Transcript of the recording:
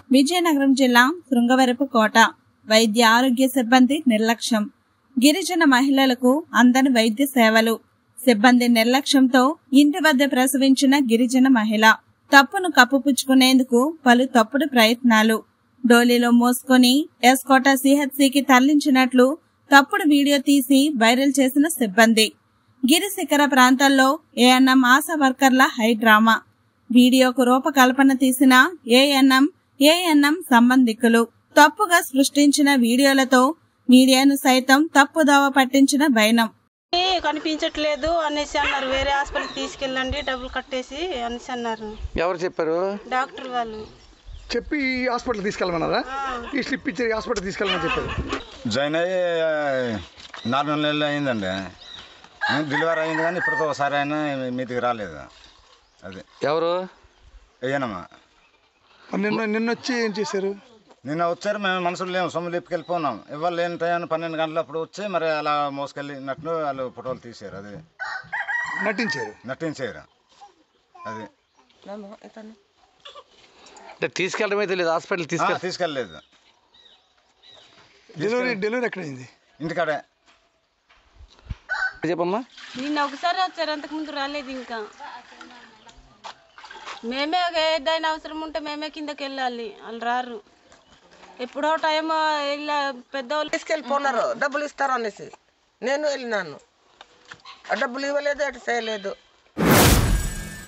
విజయనగరం జిల్లా శృంగవరపు కోట వైద్య ఆరోగ్య సిబ్బంది నిర్లక్ష్యం గిరిజన మహిళలకు అందని వైద్య సేవలు సిబ్బంది నిర్లక్ష్యంతో ఇంటి వద్ద ప్రసవించిన గిరిజన మహిళ తప్పును కప్పుపుచ్చుకునేందుకు పలు తప్పుడు ప్రయత్నాలు డోలీలో మోసుకొని ఎస్కోట సిహెచ్సికి తరలించినట్లు తప్పుడు వీడియో తీసి వైరల్ చేసిన సిబ్బంది గిరిశిఖర ప్రాంతాల్లో ఏఎన్ఎం ఆశా వర్కర్ల హై డ్రామా వీడియోకు రూపకల్పన తీసిన ఏఎన్ఎం ఏఎన్ఎం సంబంధికులు తప్పుగా సృష్టించిన వీడియోలతో మీడియాను సైతం తప్పుదోవ పట్టించిన వైనం ఏ కనిపించట్లేదు అనేసి అన్నారు వేరే హాస్పిటల్కి తీసుకెళ్ళండి డబ్బులు కట్టేసి అనేసి అన్నారు ఎవరు చెప్పారు డాక్టర్ వాళ్ళు చెప్పి ఈ హాస్పిటల్ తీసుకెళ్ళమన్నారా ఈ స్లిప్ ఇచ్చి ఈ హాస్పిటల్ తీసుకెళ్ళమని చెప్పారు జాయిన్ అయ్యి ఆ, నాలుగు నెలలు అయిందండి డెలివరీ అయింది కానీ ఇప్పటికీ ఒకసారి అయినా మీదికి రాలేదు అది ఎవరు అయ్యానమ్మా మరి నిన్న నిన్న వచ్చి ఏం చేశారు నిన్న వచ్చారు మేము మనుషులు లేము సొమ్ములు ఇప్పుకెళ్ళిపోన్నాం ఇవాళ లేని టైం పన్నెండు గంటలప్పుడు వచ్చి మరి అలా మోసుకెళ్ళినట్లు వాళ్ళు ఫోటోలు తీశారు అది నటించారు నటించారు అది అంటే తీసుకెళ్ళడమే తెలియదు హాస్పిటల్ ఆ, తీసుకెళ్ళి తీసుకెళ్ళలేదు డెలివరీ డెలివరీ ఎక్కడైంది ఇంటికాడే చెప్పమ్మా నిన్న ఒకసారి వచ్చారు అంతకుముందు రాలేదు ఇంకా మేమే ఏదైనా అవసరం ఉంటే మేమే కిందకి వెళ్ళాలి వాళ్ళు రారు ఎప్పుడో టైం ఇలా పెద్దవాళ్ళు తీసుకెళ్ళిపోన్నారు డబ్బులు ఇస్తారు అనేసి నేను వెళ్ళినాను ఆ డబ్బులు ఇవ్వలేదు అటు చేయలేదు